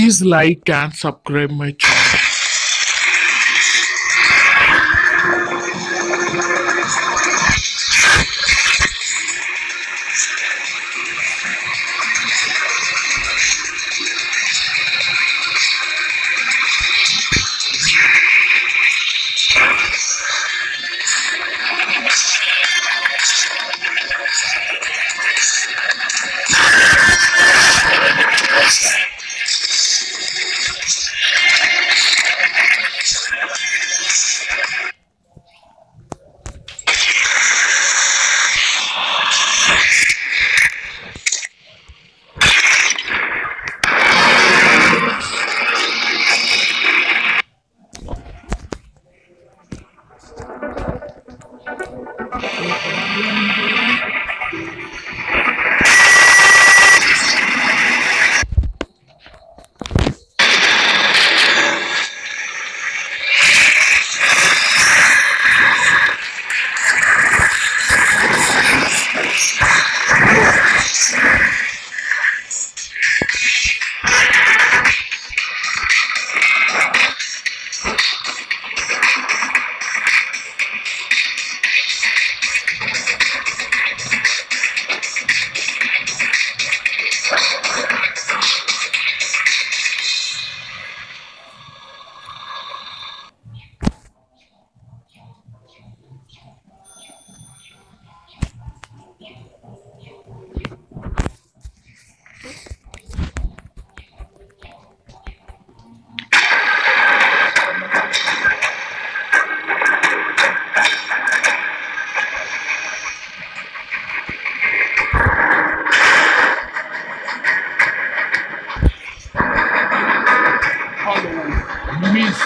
Please like and subscribe my channel. Hello, enemies.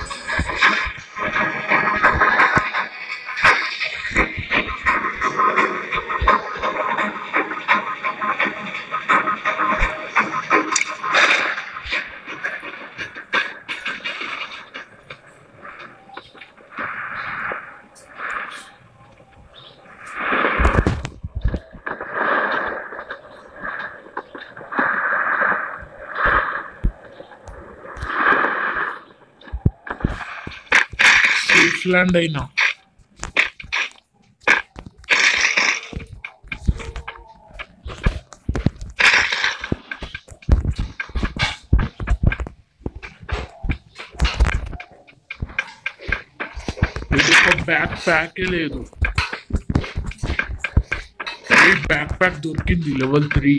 Safe land అయినా ఇది ఒక back ప్యాకే లేదు బ్యాక్ ప్యాక్ దొరికింది లెవెల్ త్రీ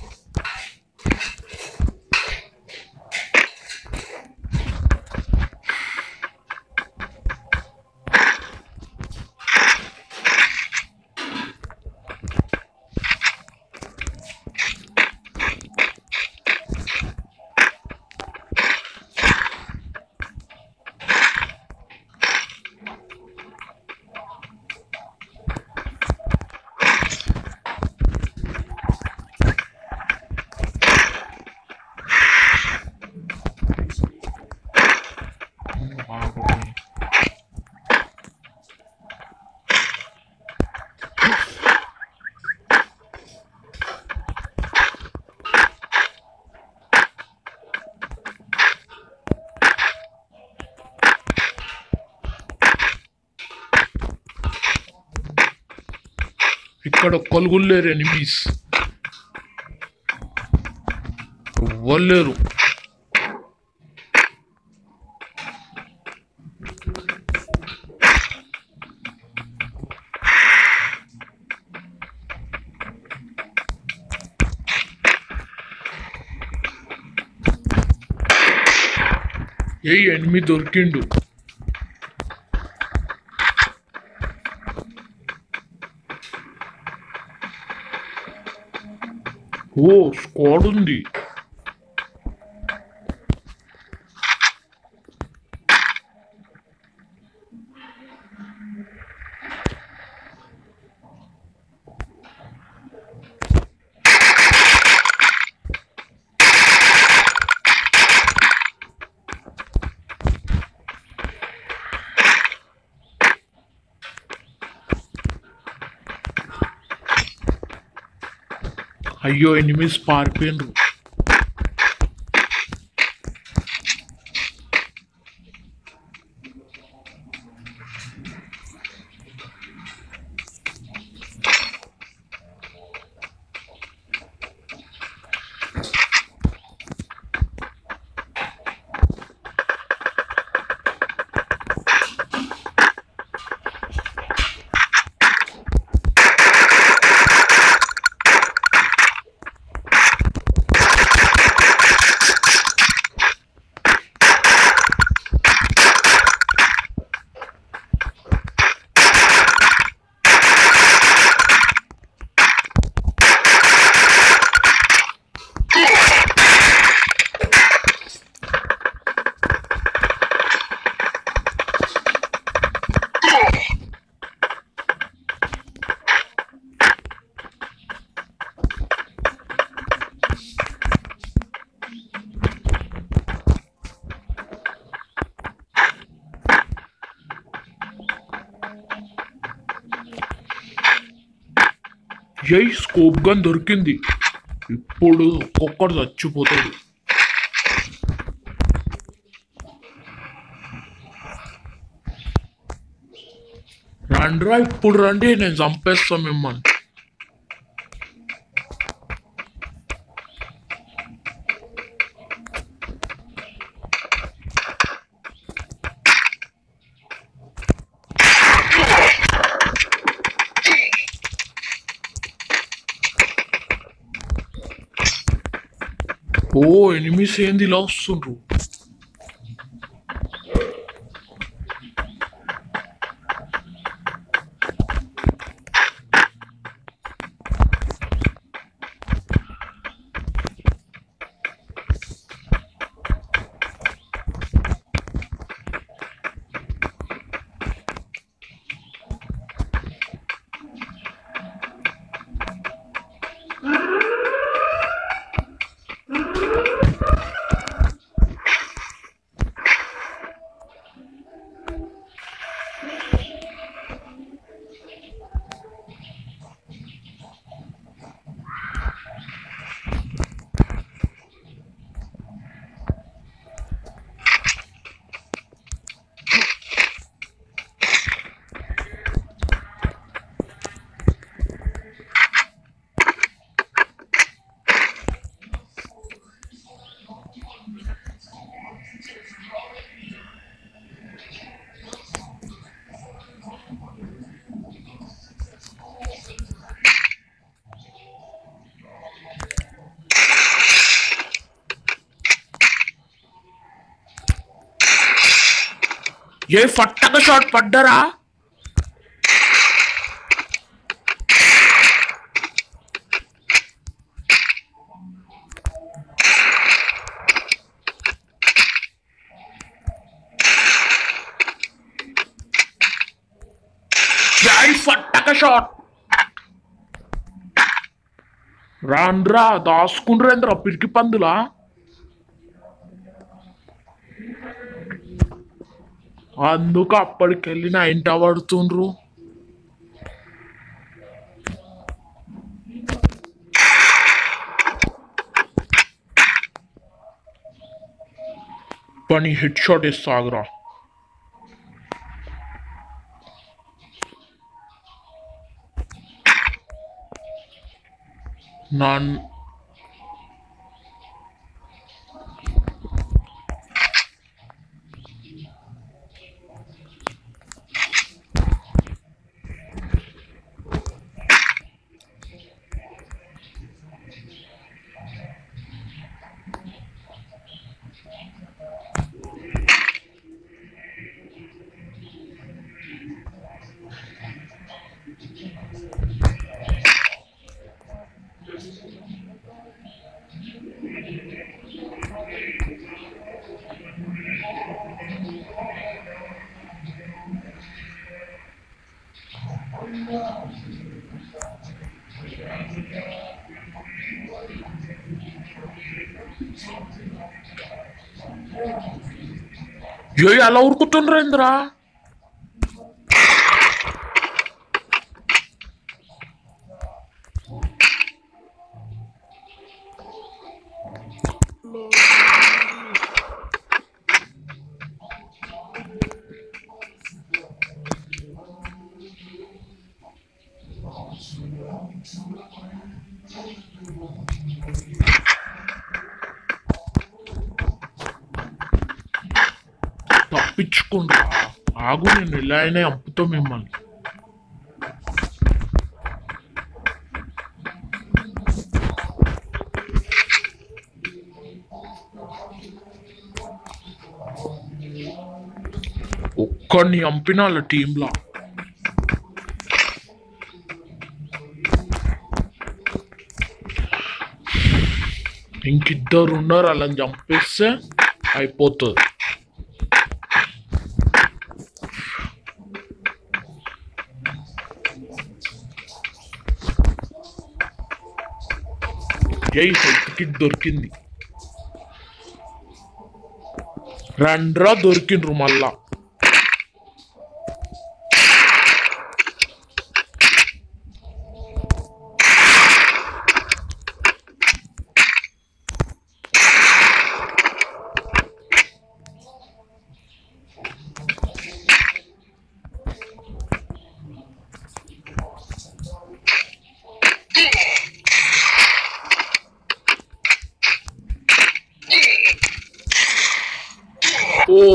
బాగుంది ఇక్కడ ఒక్కరు కూడా లేరు ఎనిమీస్ ఎవ్వరు లేరు ఏ ఎనిమిది దొరికిండు ఓ స్క్వాడ్ ఉంది అయ్యో ఎనిమిస్ పారిపోయినరు జై స్కోప్ గన్ దొరికింది ఇప్పుడు ఒక్కొక్కడు చచ్చిపోతాడు రండ్రా ఇప్పుడు రండి నేను చంపేస్తా మిమ్మల్ని ఓ ఎనిమిస్ ఏంది ఇలా వస్తుండ్రు ఏ ఫట్టక షాట్ పడ్డరా జై ఫట్టక షాట్ రాండ్రా దాసుకుండ్రేంద్రా పిరికి పందులా అందుకు అప్పటికెళ్ళి నా ఇంట పడుతుండ్రు పని హెడ్ షాట్ ఇస్తాగరా నా ఏ అలా ఉరుకుతుండ్రేంద్రా తప్పించుకుండ్రా ఆగు నేను ఎలా అయినా చంపుతా మిమ్మల్ని ఒక్కడిని చంపిన వాళ్ళ టీంలా ఇంకిద్దరు ఉన్నారు వాళ్ళని చంపేస్తే అయిపోతుంది జై హెల్త్ కిట్ దొరికింది రండ్రా దొరికిండ్రు మళ్ళా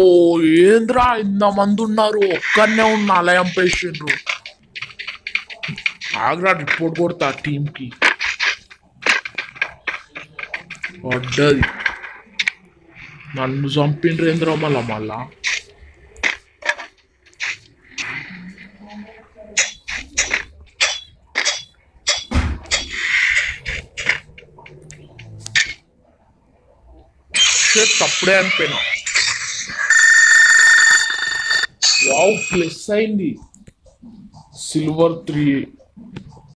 ఏంద్రా ఇంతమంది ఉన్నారు ఒక్కనే ఉన్న అలా చంపేసిండ్రు ఆగ్రా రిపోర్ట్ కొడతా టీంకి పడ్డది నన్ను చంపిండ్రేంద్ర మళ్ళా మళ్ళా షేట్ తప్పుడే అనిపోయినా వావ్ ప్లస్ అయింది సిల్వర్ త్రీ